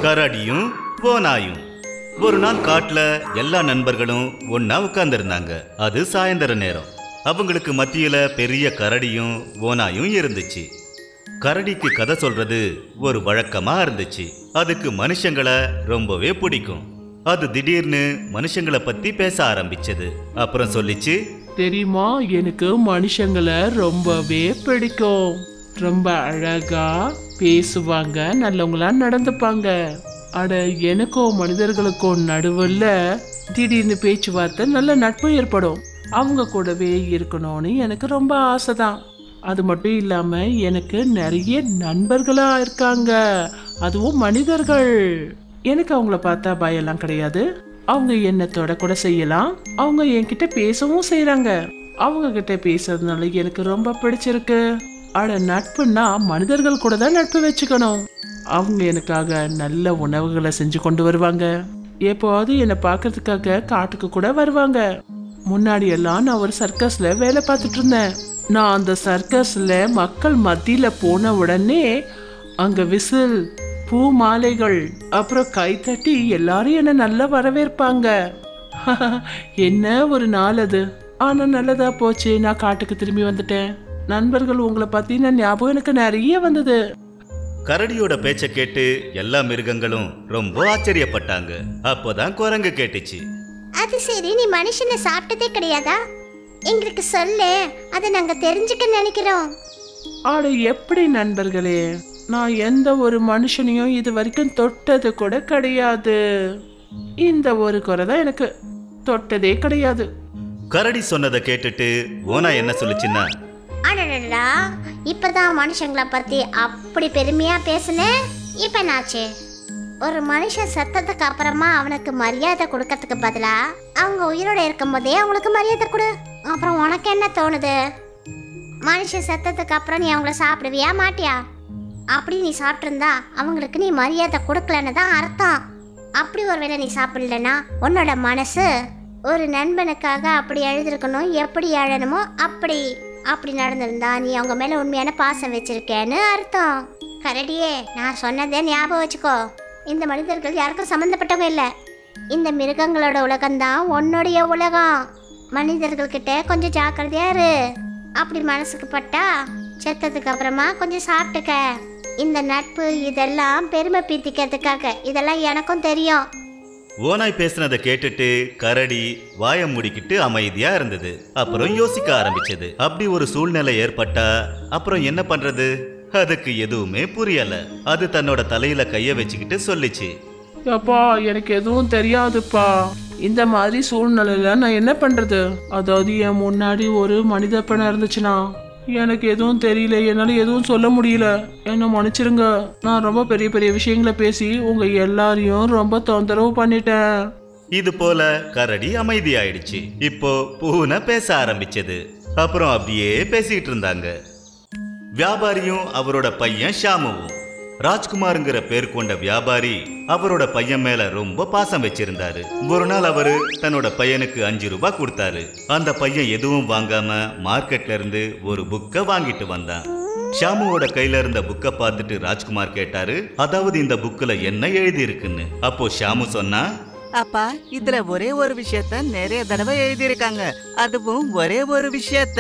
கரடியும் ஓநாயும் ஒரு நாள் காட்டுல எல்லா நண்பர்களும் ஒண்ணா உட்கார்ந்திருந்தாங்க அது சாயந்தர நேரம் அவங்களுக்கு மத்தியில பெரிய கரடியும் ஓநாயும் இருந்துச்சு கரடிக்கு கதை சொல்றது ஒரு வழக்கமா இருந்துச்சு அதுக்கு மனுஷங்களை ரொம்பவே பிடிக்கும் அது திடீர்னு மனுஷங்களை பத்தி பேச ஆரம்பிச்சது அப்புறம் சொல்லிச்சு தெரியுமா எனக்கு மனுஷங்களை ரொம்பவே பிடிக்கும் ரொம்ப அழகா பேசுவாங்க நல்லவங்களா நடந்துப்பாங்க அட எனக்கும் மனிதர்களுக்கும் நடுவுல திடீர்னு பேச்சுவார்த்தை நல்ல நட்பு ஏற்படும் அவங்க கூடவே இருக்கணும்னு எனக்கு ரொம்ப ஆசைதான் அது மட்டும் இல்லாம எனக்கு நிறைய நண்பர்களா இருக்காங்க அதுவும் மனிதர்கள் எனக்கு அவங்கள பார்த்தா பயம்லாம் கிடையாது அவங்க என்ன தொட கூட செய்யலாம் அவங்க என்கிட்ட பேசவும் செய்றாங்க அவங்க கிட்ட பேசுறதுனால எனக்கு ரொம்ப பிடிச்சிருக்கு அட நட்புன்னா மனிதர்கள் கூட தான் நட்பு வச்சுக்கணும் அவங்க எனக்காக நல்ல உணவுகளை செஞ்சு கொண்டு வருவாங்க எப்போது என்னை பார்க்கறதுக்காக காட்டுக்கு கூட வருவாங்க முன்னாடி எல்லாம் நான் ஒரு சர்க்கஸ்ல வேலை பார்த்துட்டு இருந்தேன் நான் அந்த சர்க்கஸ்ல மக்கள் மத்தியில போன உடனே அங்க விசில் பூ மாலைகள் அப்புறம் கைத்தட்டி எல்லாரும் என்ன நல்லா வரவேற்பாங்க என்ன ஒரு நாள் அது ஆனா நல்லதா போச்சு நான் காட்டுக்கு திரும்பி வந்துட்டேன் நண்பர்கள் உங்களை பத்தின ஞாபகம் எனக்கு நிறைய வந்தது கரடியோட பேச்ச கேட்டு எல்லா மிருகங்களும் ரொம்ப ஆச்சரியப்பட்டாங்க அப்போதான் குரங்கு கேட்டுச்சு அது சரி நீ மனுஷனை சாப்பிட்டதே கிடையாதா எங்களுக்கு சொல்லு அதை நாங்க தெரிஞ்சுக்க நினைக்கிறோம் ஆட எப்படி நண்பர்களே நான் எந்த ஒரு மனுஷனையும் இது வரைக்கும் தொட்டது கூட கிடையாது இந்த ஒரு குறை தான் எனக்கு தொட்டதே கிடையாது கரடி சொன்னதை கேட்டுட்டு ஓனா என்ன சொல்லுச்சுன்னா அடடடா இப்பதான் மனுஷங்களை பத்தி அப்படி பெருமையா பேசுனேன் இப்ப என்னாச்சு ஒரு மனுஷன் செத்ததுக்கு அப்புறமா அவனுக்கு மரியாதை கொடுக்கறதுக்கு பதிலா அவங்க உயிரோட இருக்கும்போதே அவங்களுக்கு மரியாதை கொடு அப்புறம் உனக்கு என்ன தோணுது மனுஷன் செத்ததுக்கு அப்புறம் நீ அவங்கள சாப்பிடுவியா மாட்டியா அப்படி நீ சாப்பிட்டிருந்தா அவங்களுக்கு நீ மரியாதை கொடுக்கலன்னு தான் அர்த்தம் அப்படி ஒருவேளை நீ சாப்பிடலன்னா உன்னோட மனசு ஒரு நண்பனுக்காக அப்படி எழுதிருக்கணும் எப்படி எழணுமோ அப்படி அப்படி நடந்திருந்தா நீ அவங்க மேல உண்மையான பாசம் வச்சிருக்கேன்னு அர்த்தம் கரடியே நான் சொன்னதே ஞாபகம் வச்சுக்கோ இந்த மனிதர்கள் யாருக்கும் சம்மந்தப்பட்டவங்க இல்லை இந்த மிருகங்களோட உலகம்தான் உன்னுடைய உலகம் மனிதர்கள்கிட்ட கொஞ்சம் ஜாக்கிரதையா இரு அப்படி மனசுக்கு பட்டா செத்ததுக்கு அப்புறமா கொஞ்சம் சாப்பிட்டுக்க இந்த நட்பு இதெல்லாம் பெருமை பீத்திக்கிறதுக்காக இதெல்லாம் எனக்கும் தெரியும் ஓனாய் பேசுனதை கேட்டுட்டு கரடி வாய மூடிக்கிட்டு அமைதியா இருந்தது அப்புறம் யோசிக்க ஆரம்பிச்சது அப்படி ஒரு சூழ்நிலை ஏற்பட்டா அப்புறம் என்ன பண்றது அதுக்கு எதுவுமே புரியல அது தன்னோட தலையில கைய வச்சுக்கிட்டு சொல்லிச்சு அப்பா எனக்கு எதுவும் தெரியாதுப்பா இந்த மாதிரி சூழ்நிலையில நான் என்ன பண்றது அதாவது என் முன்னாடி ஒரு மனித பிணம் இருந்துச்சுன்னா எனக்கு எதுவும் தெரியல என்னால எதுவும் சொல்ல முடியல என்ன மன்னிச்சிருங்க நான் ரொம்ப பெரிய பெரிய விஷயங்களை பேசி உங்க எல்லாரையும் ரொம்ப தொந்தரவு பண்ணிட்டேன் இது போல கரடி அமைதியாயிடுச்சு இப்போ பூனை பேச ஆரம்பிச்சது அப்புறம் அப்படியே பேசிட்டு இருந்தாங்க வியாபாரியும் அவரோட பையன் ஷாமுவும் ராஜ்குமாருங்கிற பேர் கொண்ட வியாபாரி அவரோட பையன் மேல ரொம்ப பாசம் வச்சிருந்தாரு ஒரு நாள் அவரு தன்னோட பையனுக்கு அஞ்சு ரூபாய் கொடுத்தாரு அந்த பையன் எதுவும் வாங்காம மார்க்கெட்ல இருந்து ஒரு புக்கை வாங்கிட்டு வந்தான் ஷாமுவோட கையில இருந்த புக்கை பார்த்துட்டு ராஜ்குமார் கேட்டாரு அதாவது இந்த புக்ல என்ன எழுதி இருக்குன்னு அப்போ ஷாமு சொன்னா அப்பா இதுல ஒரே ஒரு விஷயத்த நிறைய தடவை எழுதியிருக்காங்க அதுவும் ஒரே ஒரு விஷயத்த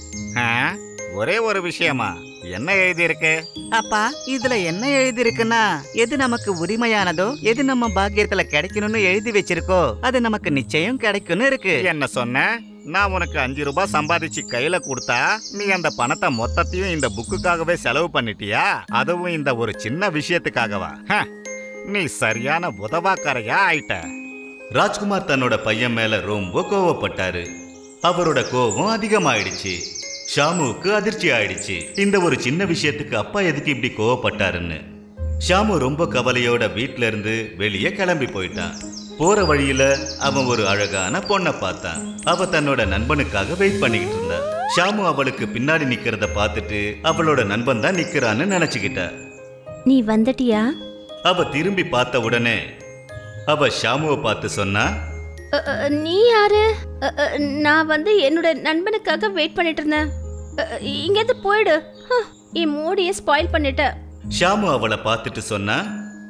ஒரே ஒரு விஷயமா என்ன எழுதியிருக்கு அப்பா இதுல என்ன எழுதியிருக்குன்னா எது நமக்கு உரிமையானதோ எது நம்ம பாக்கியத்துல கிடைக்கணும்னு எழுதி வச்சிருக்கோ அது நமக்கு நிச்சயம் கிடைக்கும்னு இருக்கு என்ன சொன்ன நான் உனக்கு அஞ்சு ரூபாய் சம்பாதிச்சு கையில கொடுத்தா நீ அந்த பணத்தை மொத்தத்தையும் இந்த புக்குக்காகவே செலவு பண்ணிட்டியா அதுவும் இந்த ஒரு சின்ன விஷயத்துக்காகவா ஹ, நீ சரியான உதவாக்கரையா ஆயிட்ட ராஜ்குமார் தன்னோட பையன் மேல ரொம்ப கோவப்பட்டாரு அவரோட கோபம் அதிகமாயிடுச்சு ஷாமுவுக்கு அதிர்ச்சி ஆயிடுச்சு இந்த ஒரு சின்ன விஷயத்துக்கு அப்பா எதுக்கு இப்படி கோவப்பட்டாருன்னு ஷாமு ரொம்ப கவலையோட வீட்ல இருந்து வெளியே கிளம்பி போயிட்டான் போற வழியில அவன் ஒரு அழகான பொண்ணை பார்த்தான் அவ தன்னோட நண்பனுக்காக வெயிட் பண்ணிக்கிட்டு இருந்தா ஷாமு அவளுக்கு பின்னாடி நிக்கிறத பார்த்துட்டு அவளோட நண்பன் தான் நிக்கிறான்னு நினைச்சுக்கிட்டா நீ வந்துட்டியா அவ திரும்பி பார்த்த உடனே அவ ஷாமுவை பார்த்து சொன்னா அ, அ, நீ யாரு அ, அ, நான் வந்து என்னோட நண்பனுக்காக வெயிட் பண்ணிட்டு இருந்தேன் அ, அ, இங்கேருந்து போயிடு ஹ, என் மூடியை ஸ்பாயில் பண்ணிட்ட ஷாமு அவளை பார்த்துட்டு சொன்னா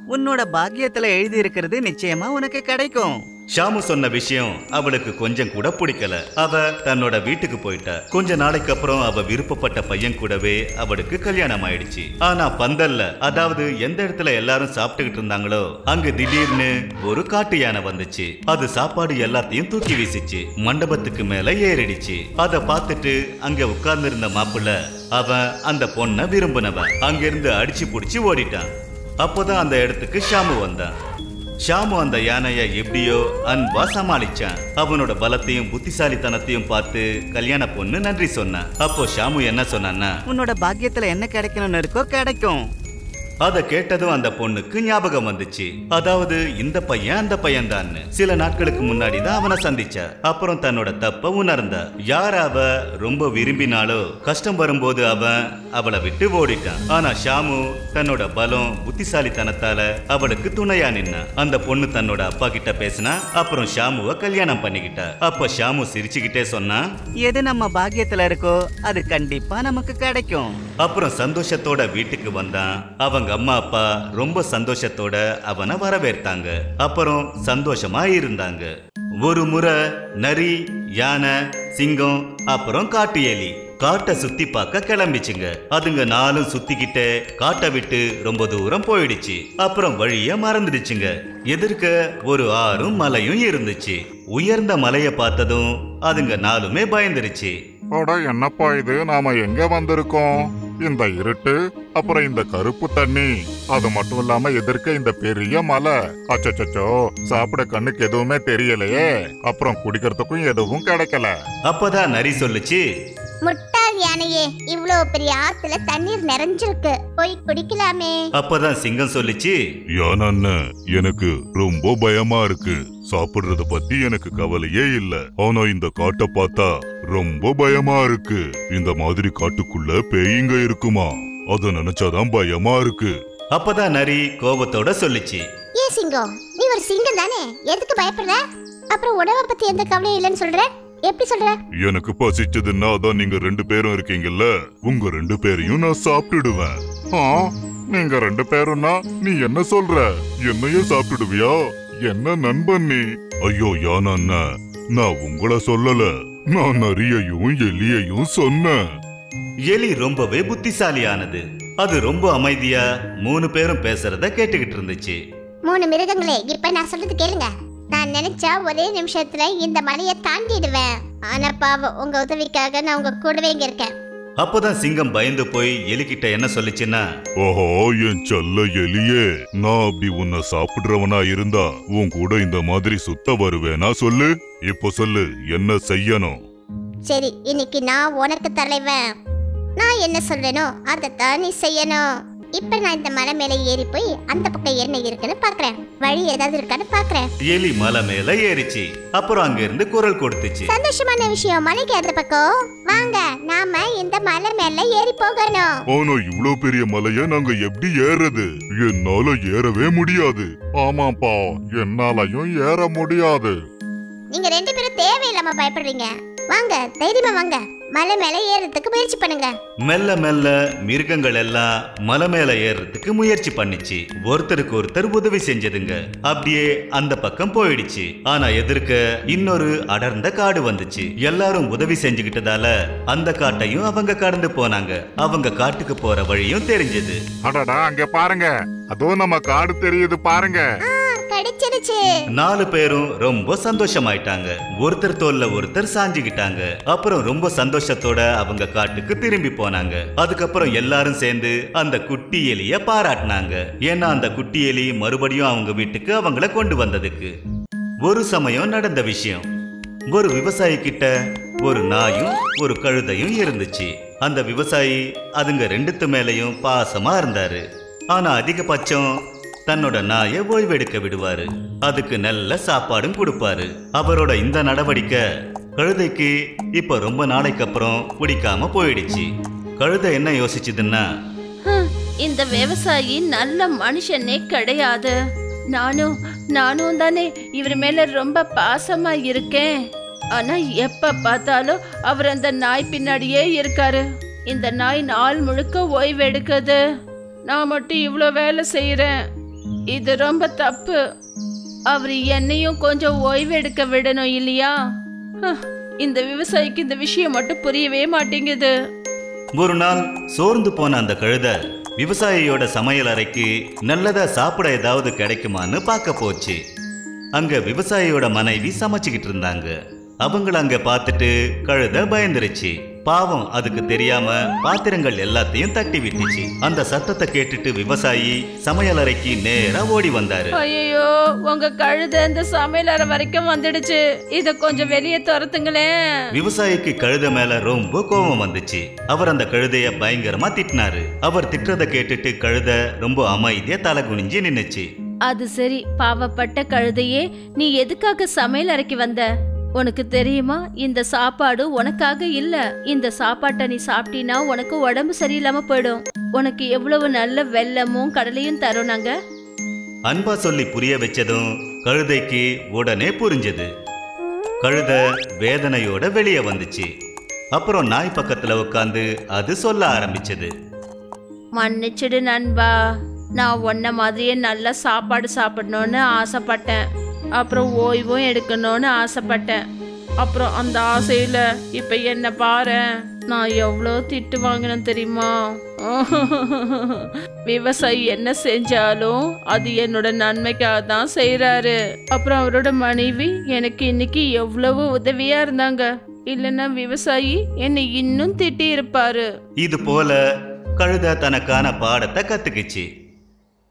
உன்னோட பாக்கியத்துல எழுதி இருக்கிறது நிச்சயமா உனக்கு கிடைக்கும் ஷாமு சொன்ன விஷயம் அவளுக்கு கொஞ்சம் கூட பிடிக்கல அவ தன்னோட வீட்டுக்கு போயிட்டா கொஞ்ச நாளைக்கு அப்புறம் அவ விருப்பப்பட்ட பையன் கூடவே அவளுக்கு கல்யாணம் ஆயிடுச்சு ஆனா பந்தல்ல அதாவது எந்த இடத்துல எல்லாரும் சாப்பிட்டுக்கிட்டு இருந்தாங்களோ அங்க திடீர்னு ஒரு காட்டு யானை வந்துச்சு அது சாப்பாடு எல்லாத்தையும் தூக்கி வீசிச்சு மண்டபத்துக்கு மேல ஏறிடுச்சு அத பார்த்துட்டு அங்க உட்கார்ந்து இருந்த மாப்பிள்ள அவன் அந்த பொண்ணை விரும்பினவன் அங்கிருந்து அடிச்சு புடிச்சு ஓடிட்டான் அப்போதான் அந்த இடத்துக்கு ஷாமு வந்தான் ஷாமு அந்த யானைய எப்படியோ அன்பா சமாளிச்சான் அவனோட பலத்தையும் புத்திசாலித்தனத்தையும் பார்த்து கல்யாண பொண்ணு நன்றி சொன்னான் அப்போ ஷாமு என்ன சொன்னான்னா உன்னோட பாக்கியத்துல என்ன கிடைக்கணும்னு இருக்கோ கிடைக்கும் அத கேட்டதும் அந்த பொண்ணுக்கு ஞாபகம் வந்துச்சு அதாவது இந்த பையன் அந்த பையன் தான் சில நாட்களுக்கு முன்னாடி தான் அவனை சந்திச்சா அப்புறம் தன்னோட தப்ப உணர்ந்தா யார் அவ ரொம்ப விரும்பினாலோ கஷ்டம் வரும்போது அவன் அவளை விட்டு ஓடிட்டான் ஆனா ஷாமு தன்னோட பலம் புத்திசாலித்தனத்தால அவளுக்கு துணையா நின்னான் அந்த பொண்ணு தன்னோட அப்பா கிட்ட பேசினா அப்புறம் ஷாமுவை கல்யாணம் பண்ணிக்கிட்டா அப்ப ஷாமு சிரிச்சுக்கிட்டே சொன்னா எது நம்ம பாக்கியத்துல இருக்கோ அது கண்டிப்பா நமக்கு கிடைக்கும் அப்புறம் சந்தோஷத்தோட வீட்டுக்கு வந்தான் அவங்க அம்மா அப்பா ரொம்ப சந்தோஷத்தோட அவனை வரவேற்றாங்க அப்புறம் சந்தோஷமா இருந்தாங்க ஒரு முறை நரி யானை சிங்கம் அப்புறம் காட்டு எலி காட்டை சுத்தி பார்க்க கிளம்பிச்சுங்க அதுங்க நாளும் சுத்திக்கிட்டே காட்டை விட்டு ரொம்ப தூரம் போயிடுச்சு அப்புறம் வழிய மறந்துடுச்சுங்க எதிர்க்க ஒரு ஆறும் மலையும் இருந்துச்சு உயர்ந்த மலையை பார்த்ததும் அதுங்க நாளுமே பயந்துருச்சு அட என்னப்பா இது நாம எங்க வந்திருக்கோம் இந்த இருட்டு அப்புறம் இந்த கருப்பு தண்ணி அது மட்டும் இல்லாம எதிர்க்க இந்த பெரிய மலை அச்சச்சோ சாப்பிட கண்ணுக்கு எதுவுமே தெரியலையே அப்புறம் குடிக்கிறதுக்கும் எதுவும் கிடைக்கல அப்பதான் நரி சொல்லுச்சு முட்டாள் யானையே இவ்வளோ பெரிய ஆத்துல தண்ணீர் நிறைஞ்சிருக்கு போய் குடிக்கலாமே அப்பதான் சிங்கம் சொல்லுச்சு யானண்ண எனக்கு ரொம்ப பயமா இருக்கு சாப்பிடுறத பத்தி எனக்கு கவலையே இல்ல ஆனா இந்த காட்டை பார்த்தா ரொம்ப பயமா இருக்கு இந்த மாதிரி காட்டுக்குள்ள பேய்ங்க இருக்குமா அத நினைச்சாதான் பயமா இருக்கு அப்பதான் நரி கோபத்தோட சொல்லுச்சு ஏ சிங்கம் நீ ஒரு சிங்கம் தானே எதுக்கு பயப்படுற அப்புறம் உணவை பத்தி எந்த கவலையும் இல்லைன்னு சொல்ற எப்படி சொல்ற எனக்கு பசிச்சதுன்னா அதான் நீங்க ரெண்டு பேரும் இருக்கீங்கல்ல உங்க ரெண்டு பேரையும் நான் சாப்பிட்டுடுவேன் ஆ நீங்க ரெண்டு பேரும்னா நீ என்ன சொல்ற என்னையும் சாப்பிட்டுடுவியா என்ன நண்பன் நீ ஐயோ யானா நான் உங்கள சொல்லல நான் நரியையும் எலியையும் சொன்னேன் எலி ரொம்பவே புத்திசாலியானது அது ரொம்ப அமைதியா மூணு பேரும் பேசுறத கேட்டுக்கிட்டு இருந்துச்சு மூணு மிருகங்களே இப்ப நான் சொல்றது கேளுங்க நான் நினைச்சா ஒரே நிமிஷத்துல இந்த மலையை தாண்டிடுவேன் ஆனா பாவம் உங்க உதவிக்காக நான் உங்க கூடவே இங்க இருக்கேன் அப்பதான் சிங்கம் பயந்து போய் எலிகிட்ட என்ன சொல்லுச்சுன்னா ஓஹோ என் செல்ல எலியே நான் அப்படி உன்னை சாப்பிடுறவனா இருந்தா உன் கூட இந்த மாதிரி சுத்த வருவேனா சொல்லு இப்போ சொல்லு என்ன செய்யணும் சரி இன்னைக்கு நான் உனக்கு தலைவன் நான் என்ன சொல்றேனோ அதைத்தான் நீ செய்யணும் இப்ப நான் இந்த மலை மேல ஏறி போய் அந்த பக்கம் என்ன இருக்குன்னு பாக்குறேன் வழி ஏதாவது இருக்கான்னு பாக்குறேன் எலி மலை மேல ஏறிச்சு அப்புறம் அங்க இருந்து குரல் கொடுத்துச்சு சந்தோஷமான விஷயம் மலைக்கு அந்த பக்கம் வாங்க நாம இந்த மலை மேல ஏறி போகணும் ஆனா இவ்ளோ பெரிய மலைய நாங்க எப்படி ஏறது என்னால ஏறவே முடியாது ஆமாப்பா என்னாலயும் ஏற முடியாது நீங்க ரெண்டு பேரும் தேவையில்லாம பயப்படுறீங்க வாங்க தைரியமா வாங்க மலை மேல ஏறதுக்கு முயற்சி பண்ணுங்க மெல்ல மெல்ல மிருகங்கள் எல்லாம் மலை மேல ஏறுறதுக்கு முயற்சி பண்ணுச்சு ஒருத்தருக்கு ஒருத்தர் உதவி செஞ்சதுங்க அப்படியே அந்த பக்கம் போயிடுச்சு ஆனா எதிர்க்க இன்னொரு அடர்ந்த காடு வந்துச்சு எல்லாரும் உதவி செஞ்சுக்கிட்டதால அந்த காட்டையும் அவங்க கடந்து போனாங்க அவங்க காட்டுக்கு போற வழியும் தெரிஞ்சது அடடா அங்க பாருங்க அதோ நம்ம காடு தெரியுது பாருங்க ஆ, கிடைச்சிருச்சு நாலு பேரும் ரொம்ப சந்தோஷமாயிட்டாங்க ஒருத்தர் தோல்ல ஒருத்தர் சாஞ்சுக்கிட்டாங்க அப்புறம் ரொம்ப சந்தோஷத்தோட அவங்க காட்டுக்கு திரும்பி போனாங்க அதுக்கப்புறம் எல்லாரும் சேர்ந்து அந்த குட்டி எலிய பாராட்டினாங்க ஏன்னா அந்த குட்டி எலி மறுபடியும் அவங்க வீட்டுக்கு அவங்கள கொண்டு வந்ததுக்கு ஒரு சமயம் நடந்த விஷயம் ஒரு விவசாயி கிட்ட ஒரு நாயும் ஒரு கழுதையும் இருந்துச்சு அந்த விவசாயி அதுங்க ரெண்டுத்து மேலயும் பாசமா இருந்தாரு ஆனா அதிகபட்சம் தன்னோட நாயை ஓய்வெடுக்க விடுவாரு அதுக்கு நல்ல சாப்பாடும் கொடுப்பாரு அவரோட இந்த நடவடிக்கை கழுதைக்கு இப்ப ரொம்ப நாளைக்கு அப்புறம் பிடிக்காம போயிடுச்சு கழுதை என்ன யோசிச்சுதுன்னா ஹம், இந்த விவசாயி நல்ல மனுஷனே கிடையாது நானும் நானும் தானே இவர் மேல ரொம்ப பாசமா இருக்கேன் ஆனா எப்ப பார்த்தாலும் அவர் அந்த நாய் பின்னாடியே இருக்காரு இந்த நாய் நாள் முழுக்க ஓய்வு எடுக்குது நான் மட்டும் இவ்வளோ வேலை செய்யறேன் இது ரொம்ப தப்பு அவர் என்னையும் கொஞ்சம் ஓய்வு எடுக்க விடணும் இல்லையா ஹ, இந்த விவசாயிக்கு இந்த விஷயம் மட்டும் புரியவே மாட்டேங்குது ஒரு நாள் சோர்ந்து போன அந்த கழுத விவசாயியோட சமையல் அறைக்கு நல்லதா சாப்பிட ஏதாவது கிடைக்குமான்னு பார்க்க போச்சு அங்க விவசாயியோட மனைவி சமைச்சுக்கிட்டு இருந்தாங்க அவங்கள அங்க பார்த்துட்டு கழுத பயந்துருச்சு பாவம் அதுக்கு தெரியாம பாத்திரங்கள் எல்லாத்தையும் தட்டி விட்டுச்சு அந்த சத்தத்தை கேட்டுட்டு விவசாயி சமையல் அறைக்கு நேரா ஓடி வந்தாரு ஐயோ உங்க கழுத இந்த சமையலறை வரைக்கும் வந்துடுச்சு இத கொஞ்சம் வெளியே துரத்துங்களேன் விவசாயிக்கு கழுத மேல ரொம்ப கோபம் வந்துச்சு அவர் அந்த கழுதைய பயங்கரமா திட்டினாரு அவர் திட்டுறத கேட்டுட்டு கழுத ரொம்ப அமைதியா தலை குனிஞ்சு நின்னுச்சு அது சரி பாவப்பட்ட கழுதையே நீ எதுக்காக சமையல் அறைக்கு வந்த உனக்கு தெரியுமா இந்த சாப்பாடு உனக்காக இல்ல இந்த சாப்பாட்டை நீ சாப்பிட்டீன்னா உனக்கு உடம்பு சரியில்லாம போயிடும் உனக்கு எவ்வளவு நல்ல வெல்லமும் கடலையும் தரோம் நாங்க அன்பா சொல்லி புரிய வச்சதும் கழுதைக்கு உடனே புரிஞ்சது கழுத வேதனையோட வெளியே வந்துச்சு அப்புறம் நாய் பக்கத்துல உட்காந்து அது சொல்ல ஆரம்பிச்சது மன்னிச்சிடு நண்பா நான் உன்ன மாதிரியே நல்ல சாப்பாடு சாப்பிடணும்னு ஆசைப்பட்டேன் அப்புறம் ஓய்வும் எடுக்கணும்னு ஆசைப்பட்டேன் அப்புறம் அந்த ஆசையில இப்ப என்ன பாரு நான் எவ்வளோ திட்டு வாங்கினேன் தெரியுமா விவசாயி என்ன செஞ்சாலும் அது என்னோட நன்மைக்காக தான் செய்யறாரு அப்புறம் அவரோட மனைவி எனக்கு இன்னைக்கு எவ்வளவு உதவியா இருந்தாங்க இல்லைன்னா விவசாயி என்னை இன்னும் திட்டி இருப்பாரு இது போல கழுத தனக்கான பாடத்தை கத்துக்குச்சு